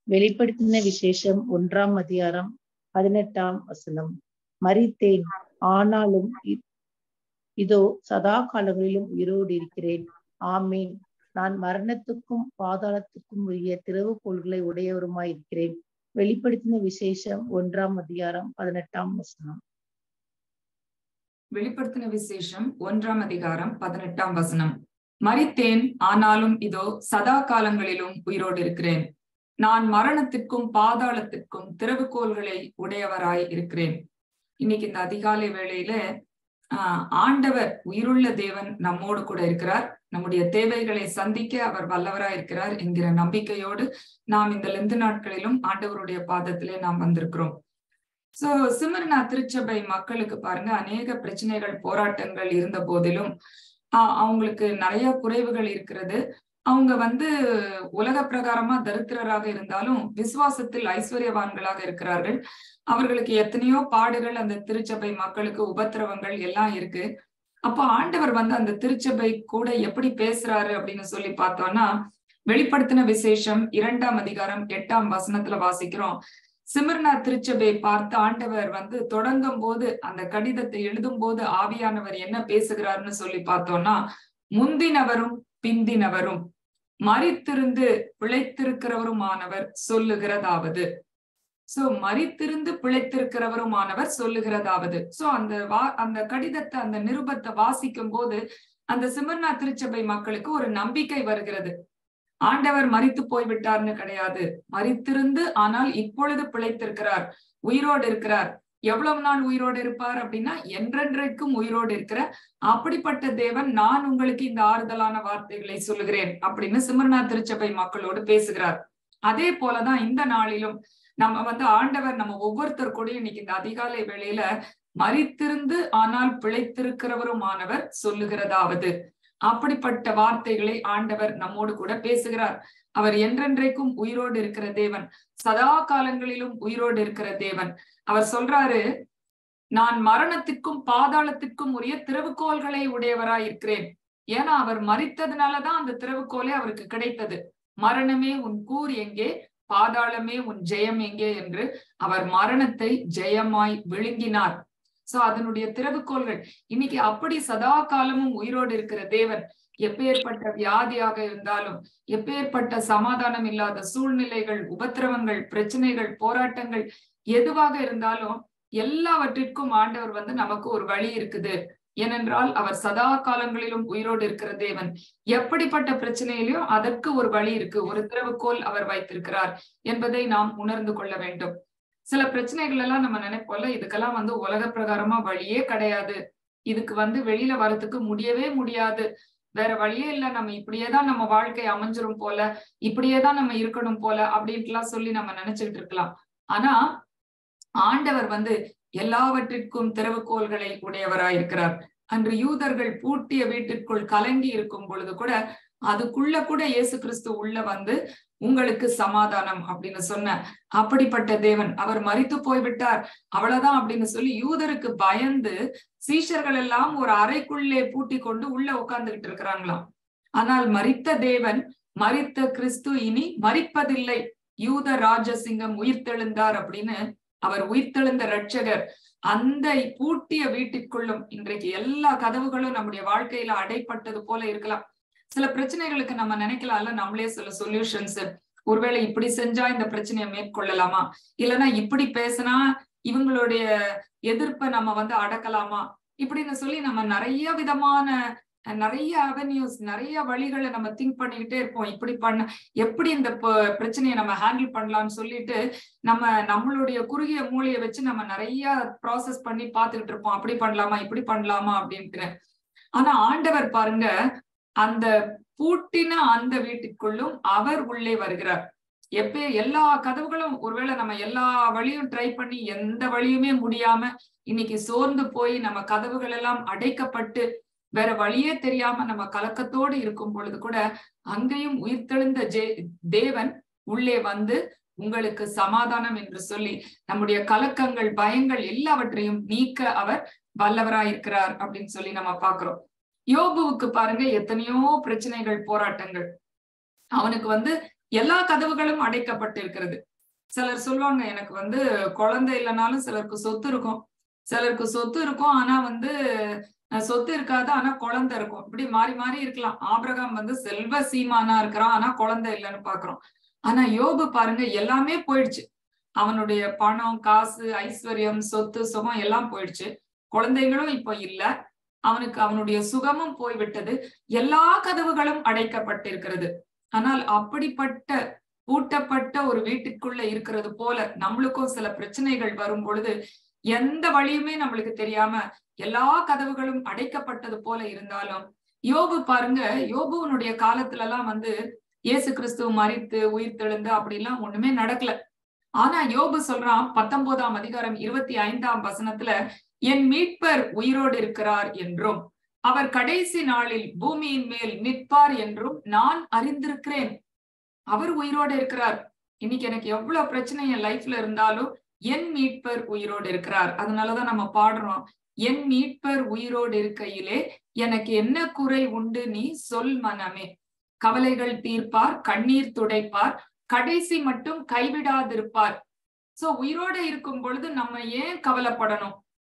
வெளிப்படுத்தின விசேஷம் ஒன்றாம் அதிகாரம் பதினெட்டாம் வசனம் மரித்தேன் ஆனாலும் இ- இதோ சதா காலங்களிலும் உயிரோடு இருக்கிறேன் ஆமீன் நான் மரணத்துக்கும் பாதாளத்துக்கும் உரிய திறவுகோள்களை உடையவருமாய் இருக்கிறேன் வெளிப்படுத்தின விசேஷம் ஒன்றாம் அதிகாரம் பதினெட்டாம் வசனம் வெளிப்படுத்தின விசேஷம் ஒன்றாம் அதிகாரம் பதினெட்டாம் வசனம் மரித்தேன் ஆனாலும் இதோ சதா காலங்களிலும் உயிரோடு இருக்கிறேன் நான் மரணத்திற்கும் பாதாளத்திற்கும் திறவுகோள்களை உடையவராய் இருக்கிறேன் இன்னைக்கு இந்த அதிகாலை வேளையில ஆஹ் ஆண்டவர் உயிருள்ள தேவன் நம்மோடு கூட இருக்கிறார் நம்முடைய தேவைகளை சந்திக்க அவர் வல்லவராய் இருக்கிறார் என்கிற நம்பிக்கையோடு நாம் இந்த லெந்து நாட்களிலும் ஆண்டவருடைய பாதத்திலே நாம் வந்திருக்கிறோம் சோ சிமர்னா திருச்சபை மக்களுக்கு பாருங்க அநேக பிரச்சனைகள் போராட்டங்கள் இருந்த போதிலும் ஆஹ் அவங்களுக்கு நிறைய குறைவுகள் இருக்கிறது அவங்க வந்து உலக பிரகாரமா தரித்திரராக இருந்தாலும் விசுவாசத்தில் ஐஸ்வர்யவான்களாக இருக்கிறார்கள் அவர்களுக்கு எத்தனையோ பாடுகள் அந்த திருச்சபை மக்களுக்கு உபத்திரவங்கள் எல்லாம் இருக்கு அப்போ ஆண்டவர் வந்து அந்த திருச்சபை கூட எப்படி பேசுறாரு அப்படின்னு சொல்லி பார்த்தோம்னா வெளிப்படுத்தின விசேஷம் இரண்டாம் அதிகாரம் எட்டாம் வசனத்துல வாசிக்கிறோம் சிமர்னா திருச்சபை பார்த்து ஆண்டவர் வந்து தொடங்கும் போது அந்த கடிதத்தை எழுதும் போது ஆவியானவர் என்ன பேசுகிறார்னு சொல்லி பார்த்தோம்னா முந்தினவரும் பிந்தினவரும் மறித்திருந்து பிழைத்திருக்கிறவருமானவர் சொல்லுகிறதாவது சோ மறித்திருந்து பிழைத்திருக்கிறவருமானவர் சொல்லுகிறதாவது சோ அந்த வா அந்த கடிதத்தை அந்த நிருபத்தை வாசிக்கும் போது அந்த சிமர்னா திருச்சபை மக்களுக்கு ஒரு நம்பிக்கை வருகிறது ஆண்டவர் மறித்து போய்விட்டார்னு கிடையாது மறித்திருந்து ஆனால் இப்பொழுது பிழைத்திருக்கிறார் உயிரோடு இருக்கிறார் எவ்வளவு நாள் உயிரோடு இருப்பார் அப்படின்னா என்றென்றைக்கும் உயிரோடு இருக்கிற அப்படிப்பட்ட தேவன் நான் உங்களுக்கு இந்த ஆறுதலான வார்த்தைகளை சொல்லுகிறேன் அப்படின்னு சிமர்னா திருச்சபை மக்களோடு பேசுகிறார் அதே போலதான் இந்த நாளிலும் நம்ம வந்து ஆண்டவர் நம்ம ஒவ்வொருத்தர் கூட இன்னைக்கு இந்த அதிகாலை வேளையில மறித்திருந்து ஆனால் பிழைத்திருக்கிறவருமானவர் சொல்லுகிறதாவது அப்படிப்பட்ட வார்த்தைகளை ஆண்டவர் நம்மோடு கூட பேசுகிறார் அவர் என்றென்றைக்கும் உயிரோடு இருக்கிற தேவன் சதா காலங்களிலும் உயிரோடு இருக்கிற தேவன் அவர் சொல்றாரு நான் மரணத்திற்கும் பாதாளத்திற்கும் உரிய திறவுகோள்களை உடையவராய் இருக்கிறேன் ஏன்னா அவர் மறித்ததுனாலதான் அந்த திறவுகோலே அவருக்கு கிடைத்தது மரணமே உன் கூர் எங்கே பாதாளமே உன் ஜெயம் எங்கே என்று அவர் மரணத்தை ஜெயமாய் விழுங்கினார் சோ அதனுடைய திறவுகோள்கள் இன்னைக்கு அப்படி சதா காலமும் உயிரோடு இருக்கிற தேவன் எப்பேற்பட்ட வியாதியாக இருந்தாலும் எப்பேற்பட்ட சமாதானம் இல்லாத சூழ்நிலைகள் உபத்திரவங்கள் பிரச்சனைகள் போராட்டங்கள் எதுவாக இருந்தாலும் எல்லாவற்றிற்கும் ஆண்டவர் வந்து நமக்கு ஒரு வழி இருக்குது ஏனென்றால் அவர் சதா காலங்களிலும் உயிரோடு இருக்கிற தேவன் எப்படிப்பட்ட பிரச்சனையிலும் அதற்கு ஒரு வழி இருக்கு ஒரு திறவுகோல் அவர் வைத்திருக்கிறார் என்பதை நாம் உணர்ந்து கொள்ள வேண்டும் சில பிரச்சனைகள் எல்லாம் நம்ம நினைப்போம்ல இதுக்கெல்லாம் வந்து உலக பிரகாரமா வழியே கிடையாது இதுக்கு வந்து வெளியில வரதுக்கு முடியவே முடியாது வேற வழியே இல்ல நம்ம இப்படியேதான் நம்ம வாழ்க்கை அமைஞ்சிரும் போல இப்படியேதான் நம்ம இருக்கணும் போல அப்படின்ட்டு எல்லாம் சொல்லி நம்ம நினைச்சுக்கிட்டு இருக்கலாம் ஆனா ஆண்டவர் வந்து எல்லாவற்றிற்கும் திறவுகோள்களை உடையவராய் இருக்கிறார் அன்று யூதர்கள் பூட்டிய வீட்டிற்குள் கலங்கி இருக்கும் பொழுது கூட அதுக்குள்ள கூட இயேசு கிறிஸ்து உள்ள வந்து உங்களுக்கு சமாதானம் அப்படின்னு சொன்ன அப்படிப்பட்ட தேவன் அவர் மறித்து போய்விட்டார் அவ்வளவுதான் அப்படின்னு சொல்லி யூதருக்கு பயந்து சீஷர்கள் எல்லாம் ஒரு அறைக்குள்ளே பூட்டி கொண்டு உள்ள உட்கார்ந்துகிட்டு இருக்கிறாங்களாம் ஆனால் மறித்த தேவன் மறித்த கிறிஸ்து இனி மறிப்பதில்லை யூத ராஜசிங்கம் உயிர்த்தெழுந்தார் அப்படின்னு அவர் உயிர்த்தெழுந்த ரட்சகர் அந்த பூட்டிய வீட்டிற்குள்ளும் இன்றைக்கு எல்லா கதவுகளும் நம்முடைய வாழ்க்கையில அடைப்பட்டது போல இருக்கலாம் சில பிரச்சனைகளுக்கு நம்ம நினைக்கலாம்ல நம்மளே சில சொல்யூஷன்ஸ் ஒருவேளை இப்படி செஞ்சா இந்த பிரச்சனையை மேற்கொள்ளலாமா இல்லைன்னா இப்படி பேசினா இவங்களுடைய எதிர்ப்பை நம்ம வந்து அடக்கலாமா இப்படின்னு சொல்லி நம்ம நிறைய விதமான நிறைய அவென்யூஸ் நிறைய வழிகளை நம்ம திங்க் பண்ணிக்கிட்டே இருப்போம் இப்படி பண்ண எப்படி இந்த பிரச்சனையை நம்ம ஹேண்டில் பண்ணலாம்னு சொல்லிட்டு நம்ம நம்மளுடைய குறுகிய மூளையை வச்சு நம்ம நிறைய ப்ராசஸ் பண்ணி பார்த்துக்கிட்டு இருப்போம் அப்படி பண்ணலாமா இப்படி பண்ணலாமா அப்படின்ட்டு ஆனா ஆண்டவர் பாருங்க அந்த பூட்டின அந்த வீட்டுக்குள்ளும் அவர் உள்ளே வருகிறார் எப்ப எல்லா கதவுகளும் ஒருவேளை நம்ம எல்லா வழியும் ட்ரை பண்ணி எந்த வழியுமே முடியாம இன்னைக்கு சோர்ந்து போய் நம்ம கதவுகள் எல்லாம் அடைக்கப்பட்டு வேற வழியே தெரியாம நம்ம கலக்கத்தோடு இருக்கும் பொழுது கூட அங்கேயும் உயிர்த்தெழுந்த ஜே தேவன் உள்ளே வந்து உங்களுக்கு சமாதானம் என்று சொல்லி நம்முடைய கலக்கங்கள் பயங்கள் எல்லாவற்றையும் நீக்க அவர் வல்லவராயிருக்கிறார் அப்படின்னு சொல்லி நம்ம பாக்குறோம் யோபுவுக்கு பாருங்க எத்தனையோ பிரச்சனைகள் போராட்டங்கள் அவனுக்கு வந்து எல்லா கதவுகளும் அடைக்கப்பட்டிருக்கிறது சிலர் சொல்லுவாங்க எனக்கு வந்து குழந்தை இல்லைனாலும் சிலருக்கு சொத்து இருக்கும் சிலருக்கு சொத்து இருக்கும் ஆனா வந்து சொத்து இருக்காது ஆனா குழந்தை இருக்கும் இப்படி மாறி மாறி இருக்கலாம் ஆபிரகாம் வந்து செல்வ சீமானா இருக்கிறான் ஆனா குழந்தை இல்லைன்னு பாக்குறோம் ஆனா யோபு பாருங்க எல்லாமே போயிடுச்சு அவனுடைய பணம் காசு ஐஸ்வர்யம் சொத்து சுகம் எல்லாம் போயிடுச்சு குழந்தைகளும் இப்போ இல்ல அவனுக்கு அவனுடைய சுகமும் போய்விட்டது எல்லா கதவுகளும் அடைக்கப்பட்டிருக்கிறது ஆனால் அப்படிப்பட்ட பூட்டப்பட்ட ஒரு வீட்டுக்குள்ள இருக்கிறது போல நம்மளுக்கும் சில பிரச்சனைகள் வரும் பொழுது எந்த வழியுமே நம்மளுக்கு தெரியாம எல்லா கதவுகளும் அடைக்கப்பட்டது போல இருந்தாலும் யோபு பாருங்க யோபுவனுடைய காலத்துல எல்லாம் வந்து இயேசு கிறிஸ்துவ மறித்து உயிர் தெழுந்து அப்படிலாம் ஒண்ணுமே நடக்கல ஆனா யோபு சொல்றான் பத்தொன்பதாம் அதிகாரம் இருபத்தி ஐந்தாம் வசனத்துல என் மீட்பர் உயிரோடு இருக்கிறார் என்றும் அவர் கடைசி நாளில் பூமியின் மேல் நிற்பார் என்றும் நான் அறிந்திருக்கிறேன் அவர் உயிரோடு இருக்கிறார் இன்னைக்கு எனக்கு எவ்வளவு பிரச்சனை என் லைஃப்ல இருந்தாலும் என் மீட்பர் உயிரோடு இருக்கிறார் அதனாலதான் நம்ம பாடுறோம் என் மீட்பர் உயிரோடு இருக்கையிலே எனக்கு என்ன குறை உண்டு நீ சொல் மனமே கவலைகள் தீர்ப்பார் கண்ணீர் துடைப்பார் கடைசி மட்டும் கைவிடாதிருப்பார் சோ உயிரோட இருக்கும் பொழுது நம்ம ஏன் கவலைப்படணும்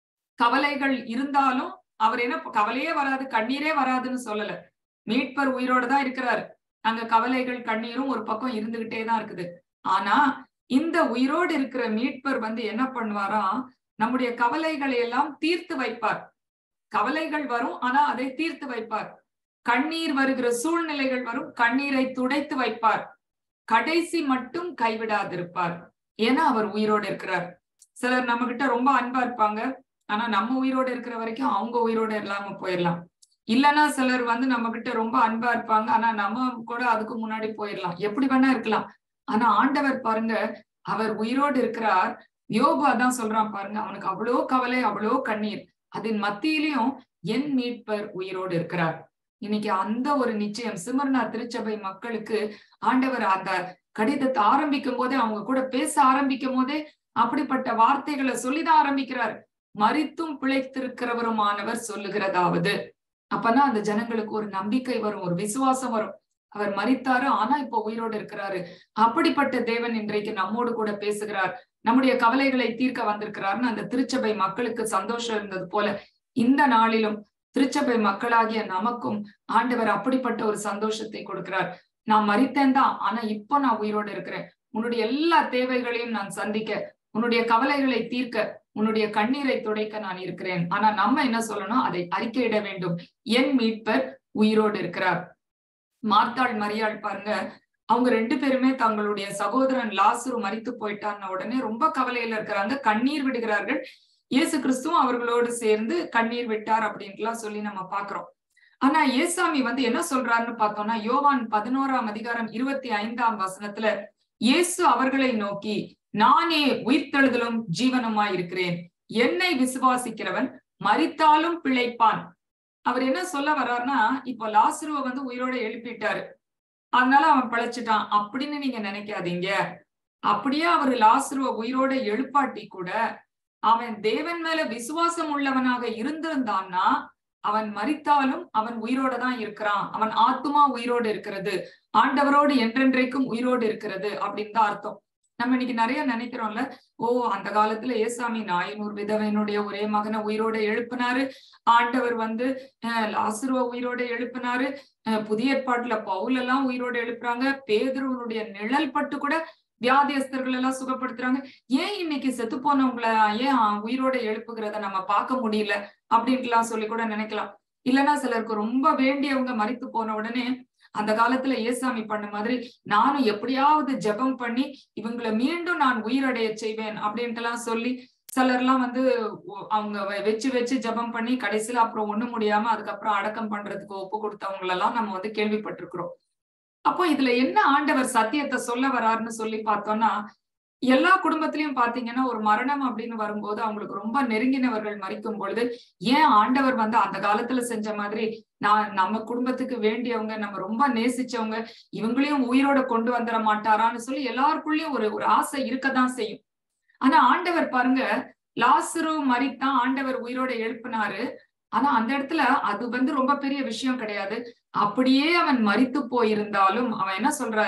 கவலைகள் இருந்தாலும் அவர் என்ன கவலையே வராது கண்ணீரே வராதுன்னு சொல்லல மீட்பர் உயிரோட தான் இருக்கிறாரு அங்க கவலைகள் கண்ணீரும் ஒரு பக்கம் இருந்துகிட்டே தான் இருக்குது ஆனா இந்த உயிரோடு இருக்கிற மீட்பர் வந்து என்ன பண்ணுவாராம் நம்முடைய கவலைகளை எல்லாம் தீர்த்து வைப்பார் கவலைகள் வரும் ஆனா அதை தீர்த்து வைப்பார் கண்ணீர் வருகிற சூழ்நிலைகள் வரும் கண்ணீரை துடைத்து வைப்பார் கடைசி மட்டும் கைவிடாதிருப்பார் ஏன்னா அவர் உயிரோடு இருக்கிறார் சிலர் நம்ம கிட்ட ரொம்ப அன்பா இருப்பாங்க ஆனா நம்ம உயிரோடு இருக்கிற வரைக்கும் அவங்க உயிரோடு இல்லாம போயிடலாம் இல்லைன்னா சிலர் வந்து நம்ம கிட்ட ரொம்ப அன்பா இருப்பாங்க ஆனா நம்ம கூட அதுக்கு முன்னாடி போயிடலாம் எப்படி வேணா இருக்கலாம் ஆனா ஆண்டவர் பாருங்க அவர் உயிரோடு இருக்கிறார் யோபு அதான் சொல்றான் பாருங்க அவனுக்கு அவ்வளோ கவலை அவ்வளோ கண்ணீர் அதன் மத்தியிலையும் என் மீட்பர் உயிரோடு இருக்கிறார் இன்னைக்கு அந்த ஒரு நிச்சயம் சிமர்னா திருச்சபை மக்களுக்கு ஆண்டவர் அந்த கடிதத்தை ஆரம்பிக்கும் போதே அவங்க கூட பேச ஆரம்பிக்கும் போதே அப்படிப்பட்ட வார்த்தைகளை சொல்லிதான் ஆரம்பிக்கிறார் மறித்தும் பிழைத்திருக்கிறவருமானவர் சொல்லுகிறதாவது அப்பதான் அந்த ஜனங்களுக்கு ஒரு நம்பிக்கை வரும் ஒரு விசுவாசம் வரும் அவர் மறித்தாரு ஆனா இப்போ உயிரோடு இருக்கிறாரு அப்படிப்பட்ட தேவன் இன்றைக்கு நம்மோடு கூட பேசுகிறார் நம்முடைய கவலைகளை தீர்க்க வந்திருக்கிறார்னு அந்த திருச்சபை மக்களுக்கு சந்தோஷம் இருந்தது போல இந்த நாளிலும் திருச்சபை மக்களாகிய நமக்கும் ஆண்டவர் அப்படிப்பட்ட ஒரு சந்தோஷத்தை கொடுக்கிறார் நான் மறித்தேன் தான் ஆனா இப்போ நான் உயிரோடு இருக்கிறேன் உன்னுடைய எல்லா தேவைகளையும் நான் சந்திக்க உன்னுடைய கவலைகளை தீர்க்க உன்னுடைய கண்ணீரை துடைக்க நான் இருக்கிறேன் ஆனா நம்ம என்ன சொல்லணும் அதை அறிக்கையிட வேண்டும் என் மீட்பர் உயிரோடு இருக்கிறார் மார்த்தாள் மரியாள் பாருங்க அவங்க ரெண்டு பேருமே தங்களுடைய சகோதரன் லாசுரு மறித்து போயிட்டான்னு உடனே ரொம்ப கவலையில இருக்கிறாங்க கண்ணீர் விடுகிறார்கள் இயேசு கிறிஸ்துவும் அவர்களோடு சேர்ந்து கண்ணீர் விட்டார் அப்படின்ட்டுலாம் சொல்லி நம்ம பாக்குறோம் ஆனா ஏசாமி வந்து என்ன சொல்றாருன்னு பார்த்தோம்னா யோவான் பதினோராம் அதிகாரம் இருபத்தி ஐந்தாம் வசனத்துல இயேசு அவர்களை நோக்கி நானே உயிர்த்தெழுதலும் ஜீவனுமாய் இருக்கிறேன் என்னை விசுவாசிக்கிறவன் மறித்தாலும் பிழைப்பான் அவர் என்ன சொல்ல வர்றாருன்னா இப்போ லாசுருவ வந்து உயிரோட எழுப்பிட்டாரு அதனால அவன் பிழைச்சிட்டான் அப்படின்னு நீங்க நினைக்காதீங்க அப்படியே அவர் லாசுருவ உயிரோட எழுப்பாட்டி கூட அவன் தேவன் மேல விசுவாசம் உள்ளவனாக இருந்திருந்தான்னா அவன் மறித்தாலும் அவன் உயிரோட தான் இருக்கிறான் அவன் ஆத்துமா உயிரோடு இருக்கிறது ஆண்டவரோடு என்றென்றைக்கும் உயிரோடு இருக்கிறது அப்படின்னு தான் அர்த்தம் நம்ம இன்னைக்கு நிறைய நினைக்கிறோம்ல ஓ அந்த காலத்துல ஏசாமி நாயனூர் விதவனுடைய ஒரே மகனை உயிரோட எழுப்பினாரு ஆண்டவர் வந்து லாசுருவ உயிரோட எழுப்பினாரு புதிய ஏற்பாட்டுல பவுல் எல்லாம் உயிரோட எழுப்புறாங்க பேதுருவனுடைய நிழல் பட்டு கூட வியாதியஸ்தர்கள் எல்லாம் சுகப்படுத்துறாங்க ஏன் இன்னைக்கு செத்து போனவங்களை ஏன் உயிரோட எழுப்புகிறத நம்ம பார்க்க முடியல அப்படின்ட்டுலாம் சொல்லி கூட நினைக்கலாம் இல்லைன்னா சிலருக்கு ரொம்ப வேண்டியவங்க மறித்து போன உடனே அந்த காலத்துல ஏசாமி பண்ண மாதிரி நானும் எப்படியாவது ஜெபம் பண்ணி இவங்களை மீண்டும் நான் உயிரடைய செய்வேன் அப்படின்ட்டு எல்லாம் சொல்லி சிலர்லாம் வந்து அவங்க வச்சு வச்சு ஜபம் பண்ணி கடைசியில அப்புறம் ஒண்ணு முடியாம அதுக்கப்புறம் அடக்கம் பண்றதுக்கு ஒப்பு கொடுத்தவங்களெல்லாம் நம்ம வந்து கேள்விப்பட்டிருக்கிறோம் அப்போ இதுல என்ன ஆண்டவர் சத்தியத்தை சொல்ல வராருன்னு சொல்லி பார்த்தோம்னா எல்லா குடும்பத்திலயும் பாத்தீங்கன்னா ஒரு மரணம் அப்படின்னு வரும்போது அவங்களுக்கு ரொம்ப நெருங்கினவர்கள் மறிக்கும் பொழுது ஏன் ஆண்டவர் வந்து அந்த காலத்துல செஞ்ச மாதிரி நான் நம்ம குடும்பத்துக்கு வேண்டியவங்க நம்ம ரொம்ப நேசிச்சவங்க இவங்களையும் உயிரோட கொண்டு வந்துட மாட்டாரான்னு சொல்லி எல்லாருக்குள்ளயும் ஒரு ஒரு ஆசை இருக்கதான் செய்யும் ஆனா ஆண்டவர் பாருங்க லாசுரு மறித்தான் ஆண்டவர் உயிரோட எழுப்பினாரு ஆனா அந்த இடத்துல அது வந்து ரொம்ப பெரிய விஷயம் கிடையாது அப்படியே அவன் மறித்து போயிருந்தாலும் அவன் என்ன சொல்றாரு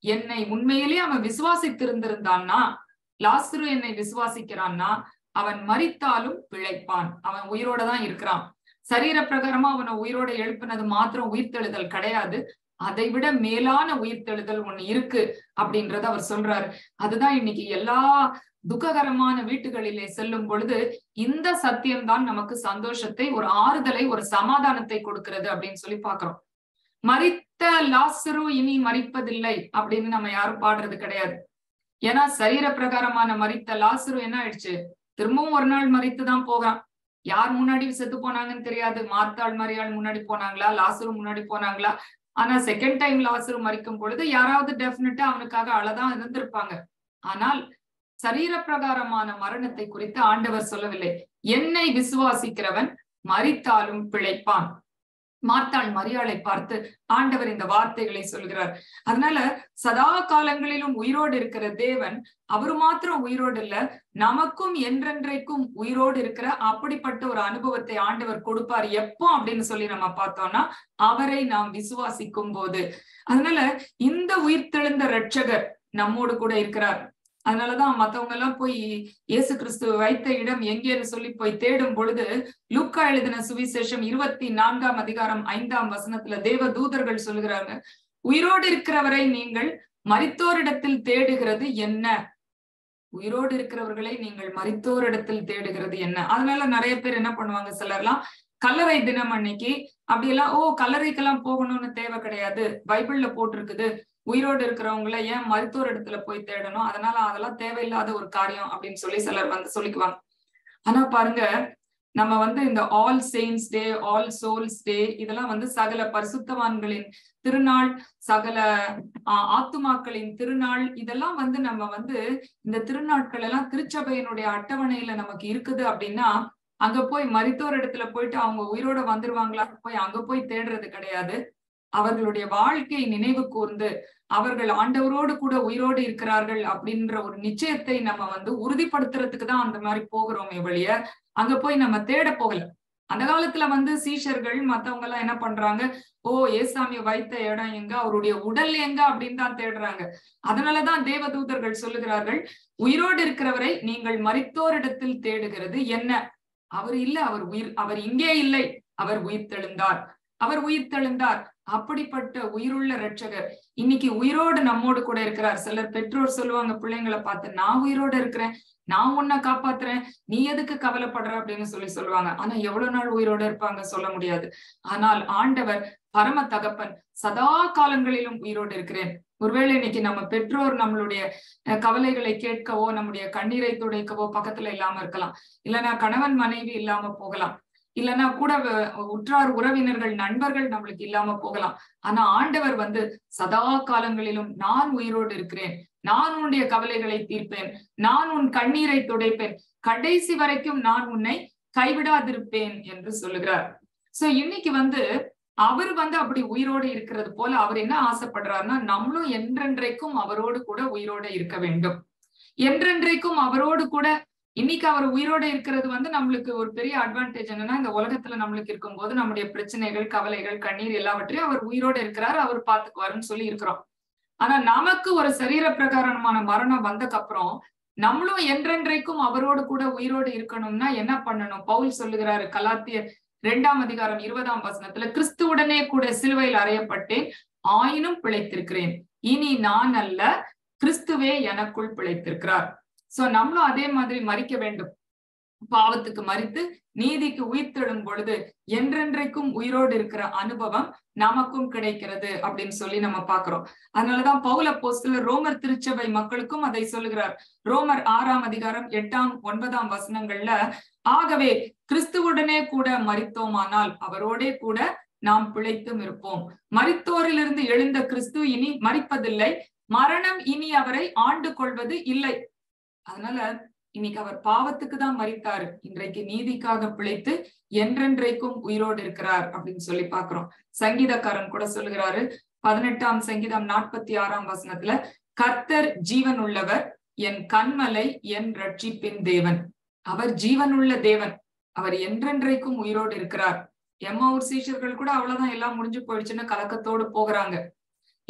என்னை உண்மையிலேயே அவன் விசுவாசித்திருந்திருந்தான்னா லாஸ்ரு என்னை விசுவாசிக்கிறான்னா அவன் மறித்தாலும் பிழைப்பான் அவன் உயிரோட தான் இருக்கிறான் சரீர பிரகாரமா அவனை உயிரோட எழுப்பினது மாத்திரம் உயிர்த்தெழுதல் கிடையாது அதை விட மேலான உயிர்த்தெழுதல் ஒண்ணு இருக்கு அப்படின்றத அவர் சொல்றாரு அதுதான் இன்னைக்கு எல்லா துக்ககரமான வீட்டுகளிலே செல்லும் பொழுது இந்த சத்தியம்தான் நமக்கு சந்தோஷத்தை ஒரு ஆறுதலை ஒரு சமாதானத்தை கொடுக்கிறது அப்படின்னு சொல்லி பாக்குறோம் மறித்த லாசரு இனி மறிப்பதில்லை அப்படின்னு நம்ம யாரும் பாடுறது கிடையாது ஏன்னா சரீர பிரகாரமான மறித்த லாசரு என்ன ஆயிடுச்சு திரும்பவும் ஒரு நாள் மறித்துதான் போகிறான் யார் முன்னாடி செத்து போனாங்கன்னு தெரியாது மார்த்தாள் மரியாள் முன்னாடி போனாங்களா லாசரு முன்னாடி போனாங்களா ஆனா செகண்ட் டைம் லாசரு மறிக்கும் பொழுது யாராவது டெஃபினட்டா அவனுக்காக அழதான் இருந்திருப்பாங்க ஆனால் சரீர பிரகாரமான மரணத்தை குறித்து ஆண்டவர் சொல்லவில்லை என்னை விசுவாசிக்கிறவன் மறித்தாலும் பிழைப்பான் மார்த்தாள் மரியாளை பார்த்து ஆண்டவர் இந்த வார்த்தைகளை சொல்கிறார் அதனால சதா காலங்களிலும் உயிரோடு இருக்கிற தேவன் அவரு மாத்திரம் உயிரோடு இல்ல நமக்கும் என்றென்றைக்கும் உயிரோடு இருக்கிற அப்படிப்பட்ட ஒரு அனுபவத்தை ஆண்டவர் கொடுப்பார் எப்போ அப்படின்னு சொல்லி நம்ம பார்த்தோம்னா அவரை நாம் விசுவாசிக்கும் போது அதனால இந்த உயிர்த்தெழுந்த ரட்சகர் நம்மோடு கூட இருக்கிறார் அதனாலதான் மத்தவங்க எல்லாம் போய் இயேசு கிறிஸ்து வைத்த இடம் எங்கேன்னு சொல்லி போய் தேடும் பொழுது லூக்கா எழுதின சுவிசேஷம் இருபத்தி நான்காம் அதிகாரம் ஐந்தாம் வசனத்துல தேவ தூதர்கள் சொல்லுகிறாங்க உயிரோடு இருக்கிறவரை நீங்கள் மரித்தோரிடத்தில் தேடுகிறது என்ன உயிரோடு இருக்கிறவர்களை நீங்கள் மரித்தோரிடத்தில் தேடுகிறது என்ன அதனால நிறைய பேர் என்ன பண்ணுவாங்க சிலர்லாம் கல்லறை தினம் அன்னைக்கு அப்படியெல்லாம் ஓ கல்லறைக்கெல்லாம் போகணும்னு தேவை கிடையாது பைபிள்ல போட்டிருக்குது உயிரோடு இருக்கிறவங்கள ஏன் மருத்துவர் இடத்துல போய் தேடணும் அதனால அதெல்லாம் தேவையில்லாத ஒரு காரியம் அப்படின்னு சொல்லி சிலர் வந்து சொல்லிக்குவாங்க ஆனா பாருங்க நம்ம வந்து இந்த all saints day all souls day இதெல்லாம் வந்து சகல பரிசுத்தவான்களின் திருநாள் சகல ஆத்துமாக்களின் திருநாள் இதெல்லாம் வந்து நம்ம வந்து இந்த திருநாட்கள் எல்லாம் திருச்சபையினுடைய அட்டவணையில நமக்கு இருக்குது அப்படின்னா அங்க போய் மருத்துவர் இடத்துல போயிட்டு அவங்க உயிரோட வந்துருவாங்களா போய் அங்க போய் தேடுறது கிடையாது அவர்களுடைய வாழ்க்கையை நினைவு கூர்ந்து அவர்கள் ஆண்டவரோடு கூட உயிரோடு இருக்கிறார்கள் அப்படின்ற ஒரு நிச்சயத்தை நம்ம வந்து உறுதிப்படுத்துறதுக்கு தான் அந்த மாதிரி போகிறோமே வழிய அங்க போய் நம்ம தேட போகல அந்த காலத்துல வந்து சீஷர்கள் மத்தவங்க எல்லாம் என்ன பண்றாங்க ஓ ஏசாமி வைத்த இடம் எங்க அவருடைய உடல் எங்க அப்படின்னு தான் தேடுறாங்க அதனாலதான் தேவதூதர்கள் சொல்லுகிறார்கள் உயிரோடு இருக்கிறவரை நீங்கள் மறித்தோரிடத்தில் தேடுகிறது என்ன அவர் இல்ல அவர் உயிர் அவர் இங்கே இல்லை அவர் உயிர் தெழுந்தார் அவர் உயிர் தெழுந்தார் அப்படிப்பட்ட உயிருள்ள ரட்சகர் இன்னைக்கு உயிரோடு நம்மோடு கூட இருக்கிறார் சிலர் பெற்றோர் சொல்லுவாங்க பிள்ளைங்களை பார்த்து நான் உயிரோடு இருக்கிறேன் நான் உன்னை காப்பாத்துறேன் நீ எதுக்கு கவலைப்படுற அப்படின்னு சொல்லி சொல்லுவாங்க ஆனா எவ்வளவு நாள் உயிரோட இருப்பாங்க சொல்ல முடியாது ஆனால் ஆண்டவர் பரம தகப்பன் சதா காலங்களிலும் உயிரோடு இருக்கிறேன் ஒருவேளை இன்னைக்கு நம்ம பெற்றோர் நம்மளுடைய கவலைகளை கேட்கவோ நம்முடைய கண்ணீரை துடைக்கவோ பக்கத்துல இல்லாம இருக்கலாம் இல்லைன்னா கணவன் மனைவி இல்லாம போகலாம் இல்லைன்னா கூட உற்றார் உறவினர்கள் நண்பர்கள் நம்மளுக்கு இல்லாம போகலாம் ஆனா ஆண்டவர் வந்து சதா காலங்களிலும் நான் உயிரோடு இருக்கிறேன் நான் உன்னுடைய கவலைகளை தீர்ப்பேன் நான் உன் கண்ணீரை துடைப்பேன் கடைசி வரைக்கும் நான் உன்னை கைவிடாதிருப்பேன் என்று சொல்லுகிறார் சோ இன்னைக்கு வந்து அவர் வந்து அப்படி உயிரோடு இருக்கிறது போல அவர் என்ன ஆசைப்படுறாருன்னா நம்மளும் என்றென்றைக்கும் அவரோடு கூட உயிரோட இருக்க வேண்டும் என்றென்றைக்கும் அவரோடு கூட இன்னைக்கு அவர் உயிரோட இருக்கிறது வந்து நம்மளுக்கு ஒரு பெரிய அட்வான்டேஜ் என்னன்னா இந்த உலகத்துல நம்மளுக்கு இருக்கும்போது நம்முடைய பிரச்சனைகள் கவலைகள் கண்ணீர் எல்லாவற்றையும் அவர் உயிரோட இருக்கிறார் அவர் பாத்துக்குவாருன்னு சொல்லி இருக்கிறோம் ஆனா நமக்கு ஒரு சரீர பிரகாரமான மரணம் வந்தக்கு அப்புறம் நம்மளும் என்றென்றைக்கும் அவரோடு கூட உயிரோடு இருக்கணும்னா என்ன பண்ணணும் பவுல் சொல்லுகிறாரு கலாத்திய இரண்டாம் அதிகாரம் இருபதாம் வசனத்துல கிறிஸ்துவுடனே கூட சிலுவையில் அறையப்பட்டேன் ஆயினும் பிழைத்திருக்கிறேன் இனி நான் அல்ல கிறிஸ்துவே எனக்குள் பிழைத்திருக்கிறார் சோ நம்மளும் அதே மாதிரி மறிக்க வேண்டும் பாவத்துக்கு மறித்து நீதிக்கு உயிர்த்தெழும் பொழுது என்றென்றைக்கும் உயிரோடு இருக்கிற அனுபவம் நமக்கும் கிடைக்கிறது அப்படின்னு சொல்லி நம்ம பாக்குறோம் அதனாலதான் பௌல போஸ்டல் ரோமர் திருச்சபை மக்களுக்கும் அதை சொல்லுகிறார் ரோமர் ஆறாம் அதிகாரம் எட்டாம் ஒன்பதாம் வசனங்கள்ல ஆகவே கிறிஸ்துவுடனே கூட மறித்தோமானால் அவரோடே கூட நாம் பிழைத்தும் இருப்போம் மறித்தோரிலிருந்து எழுந்த கிறிஸ்து இனி மறிப்பதில்லை மரணம் இனி அவரை ஆண்டு கொள்வது இல்லை அதனால இன்னைக்கு அவர் பாவத்துக்கு தான் மறித்தாரு இன்றைக்கு நீதிக்காக பிழைத்து என்றென்றைக்கும் உயிரோடு இருக்கிறார் அப்படின்னு சொல்லி பாக்குறோம் சங்கீதக்காரன் கூட சொல்லுகிறாரு பதினெட்டாம் சங்கீதம் நாற்பத்தி ஆறாம் வசனத்துல கர்த்தர் ஜீவன் உள்ளவர் என் கண்மலை என் ரட்சிப்பின் தேவன் அவர் ஜீவனுள்ள தேவன் அவர் என்றென்றைக்கும் உயிரோடு இருக்கிறார் எம்மாவூர் சீஷர்கள் கூட அவ்வளவுதான் எல்லாம் முடிஞ்சு போயிடுச்சுன்னு கலக்கத்தோடு போகிறாங்க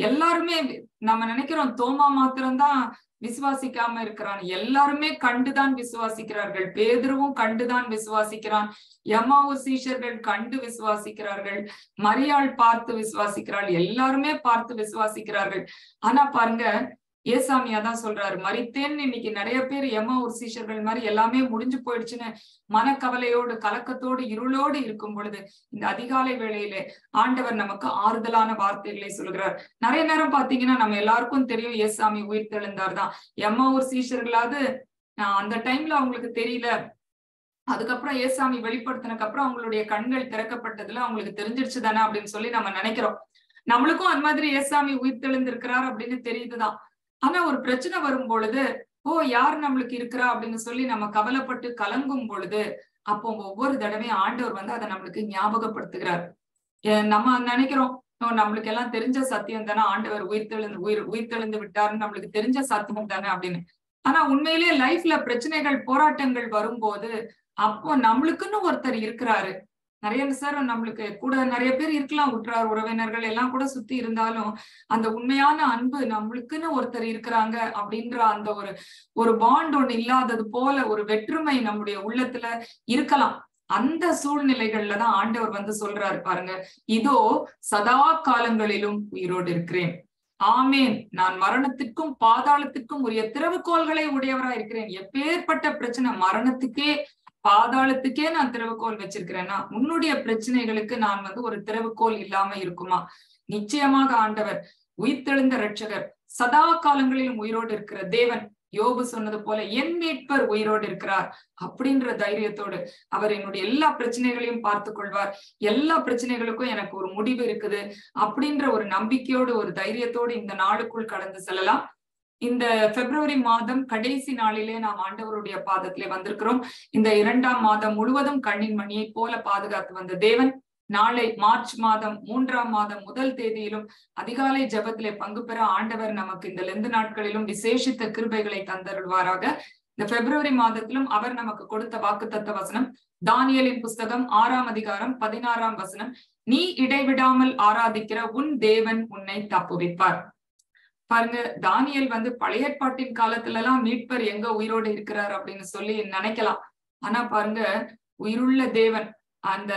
எல்லாருமே நம்ம நினைக்கிறோம் தோமா மாத்திரம்தான் விசுவாசிக்காம இருக்கிறான் எல்லாருமே கண்டுதான் விசுவாசிக்கிறார்கள் பேதுருவும் கண்டுதான் விசுவாசிக்கிறான் யமாவு சீஷர்கள் கண்டு விசுவாசிக்கிறார்கள் மரியாள் பார்த்து விசுவாசிக்கிறாள் எல்லாருமே பார்த்து விசுவாசிக்கிறார்கள் ஆனா பாருங்க ஏசாமியா தான் சொல்றாரு மறித்தேன்னு இன்னைக்கு நிறைய பேர் எம்மா ஒரு சீஷர்கள் மாதிரி எல்லாமே முடிஞ்சு போயிடுச்சுன்னு மனக்கவலையோடு கலக்கத்தோடு இருளோடு இருக்கும் பொழுது இந்த அதிகாலை வேளையிலே ஆண்டவர் நமக்கு ஆறுதலான வார்த்தைகளை சொல்கிறார் நிறைய நேரம் பாத்தீங்கன்னா நம்ம எல்லாருக்கும் தெரியும் ஏசாமி உயிர் தெழுந்தார் தான் எம்மா ஒரு சீஷர்களாவது அந்த டைம்ல அவங்களுக்கு தெரியல அதுக்கப்புறம் ஏசாமி வெளிப்படுத்தினக்கு அப்புறம் அவங்களுடைய கண்கள் திறக்கப்பட்டதுல அவங்களுக்கு தெரிஞ்சிருச்சு தானே அப்படின்னு சொல்லி நம்ம நினைக்கிறோம் நம்மளுக்கும் அது மாதிரி ஏசாமி உயிர் தெளிந்திருக்கிறார் அப்படின்னு தெரியுதுதான் ஆனா ஒரு பிரச்சனை வரும் பொழுது ஓ யார் நம்மளுக்கு இருக்கிறா அப்படின்னு சொல்லி நம்ம கவலைப்பட்டு கலங்கும் பொழுது அப்போ ஒவ்வொரு தடவையும் ஆண்டவர் வந்து அதை நம்மளுக்கு ஞாபகப்படுத்துகிறார் நம்ம நினைக்கிறோம் நம்மளுக்கு எல்லாம் தெரிஞ்ச சத்தியம் தானே ஆண்டவர் உயிர் தெளிந்து உயிர் உயிர் தெளிந்து விட்டாருன்னு நம்மளுக்கு தெரிஞ்ச சத்தியம் தானே அப்படின்னு ஆனா உண்மையிலேயே லைஃப்ல பிரச்சனைகள் போராட்டங்கள் வரும்போது அப்போ நம்மளுக்குன்னு ஒருத்தர் இருக்கிறாரு நிறைய சார் நம்மளுக்கு கூட நிறைய பேர் இருக்கலாம் உற்றார் உறவினர்கள் எல்லாம் கூட சுத்தி இருந்தாலும் அந்த உண்மையான அன்பு நம்மளுக்குன்னு ஒருத்தர் இருக்கிறாங்க அப்படின்ற அந்த ஒரு ஒரு பாண்ட் ஒண்ணு இல்லாதது போல ஒரு வெற்றுமை நம்முடைய உள்ளத்துல இருக்கலாம் அந்த சூழ்நிலைகள்ல தான் ஆண்டவர் வந்து சொல்றாரு பாருங்க இதோ சதா காலங்களிலும் உயிரோடு இருக்கிறேன் ஆமேன் நான் மரணத்திற்கும் பாதாளத்திற்கும் உரிய திறவுகோள்களை உடையவரா இருக்கிறேன் எப்பேற்பட்ட பிரச்சனை மரணத்துக்கே பாதாளத்துக்கே நான் திறவுகோல் வச்சிருக்கிறேன்னா உன்னுடைய பிரச்சனைகளுக்கு நான் வந்து ஒரு திறவுகோல் இல்லாம இருக்குமா நிச்சயமாக ஆண்டவர் உயிர்த்தெழுந்த ரட்சகர் சதா காலங்களிலும் உயிரோடு இருக்கிற தேவன் யோபு சொன்னது போல என் மீட்பர் உயிரோடு இருக்கிறார் அப்படின்ற தைரியத்தோடு அவர் என்னுடைய எல்லா பிரச்சனைகளையும் பார்த்து கொள்வார் எல்லா பிரச்சனைகளுக்கும் எனக்கு ஒரு முடிவு இருக்குது அப்படின்ற ஒரு நம்பிக்கையோடு ஒரு தைரியத்தோடு இந்த நாளுக்குள் கடந்து செல்லலாம் இந்த பிப்ரவரி மாதம் கடைசி நாளிலே நாம் ஆண்டவருடைய பாதத்திலே வந்திருக்கிறோம் இந்த இரண்டாம் மாதம் முழுவதும் கண்ணின் மணியை போல பாதுகாத்து வந்த தேவன் நாளை மார்ச் மாதம் மூன்றாம் மாதம் முதல் தேதியிலும் அதிகாலை ஜபத்திலே பங்கு பெற ஆண்டவர் நமக்கு இந்த லெந்து நாட்களிலும் விசேஷித்த கிருபைகளை தந்தருள்வாராக இந்த பிப்ரவரி மாதத்திலும் அவர் நமக்கு கொடுத்த வாக்குத்தத்த வசனம் தானியலின் புஸ்தகம் ஆறாம் அதிகாரம் பதினாறாம் வசனம் நீ இடைவிடாமல் ஆராதிக்கிற உன் தேவன் உன்னை தப்புவிப்பார் பாருங்க தானியல் வந்து பழைய ஏற்பாட்டின் காலத்துல எல்லாம் மீட்பர் எங்க உயிரோடு இருக்கிறார் அப்படின்னு சொல்லி நினைக்கலாம் ஆனா பாருங்க உயிருள்ள தேவன் அந்த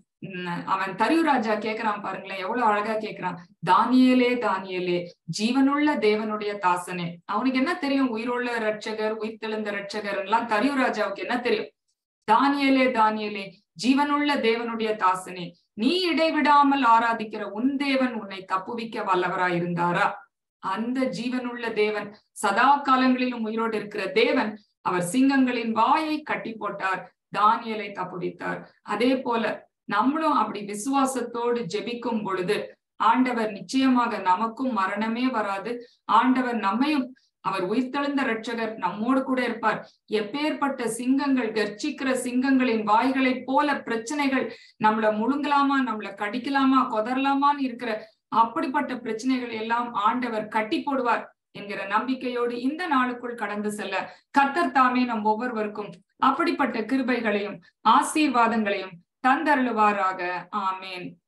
அவன் தரியுராஜா கேக்குறான் பாருங்களேன் எவ்வளவு அழகா கேக்குறான் தானியலே தானியலே ஜீவனுள்ள தேவனுடைய தாசனே அவனுக்கு என்ன தெரியும் உயிருள்ள ரட்சகர் உயிர் தெளிந்த ரட்சகர் எல்லாம் தரியுராஜாவுக்கு என்ன தெரியும் தானியலே தானியலே ஜீவனுள்ள தேவனுடைய தாசனே நீ இடைவிடாமல் ஆராதிக்கிற உன் தேவன் உன்னை தப்புவிக்க வல்லவராயிருந்தாரா அந்த ஜீவனுள்ள தேவன் சதா காலங்களிலும் உயிரோடு இருக்கிற தேவன் அவர் சிங்கங்களின் வாயை கட்டி போட்டார் தானியலை தப்புவித்தார் அதே போல நம்மளும் அப்படி விசுவாசத்தோடு ஜெபிக்கும் பொழுது ஆண்டவர் நிச்சயமாக நமக்கும் மரணமே வராது ஆண்டவர் நம்மையும் அவர் உயிர்த்தெழுந்த ரட்சகர் நம்மோடு கூட இருப்பார் எப்பேற்பட்ட சிங்கங்கள் கர்ச்சிக்கிற சிங்கங்களின் வாய்களைப் போல பிரச்சனைகள் நம்மள முழுங்கலாமா நம்மள கடிக்கலாமா கொதரலாமான்னு இருக்கிற அப்படிப்பட்ட பிரச்சனைகள் எல்லாம் ஆண்டவர் கட்டி போடுவார் என்கிற நம்பிக்கையோடு இந்த நாளுக்குள் கடந்து செல்ல கத்தர் தாமே நம் ஒவ்வொருவருக்கும் அப்படிப்பட்ட கிருபைகளையும் ஆசீர்வாதங்களையும் தந்தருளுவாராக ஆமேன்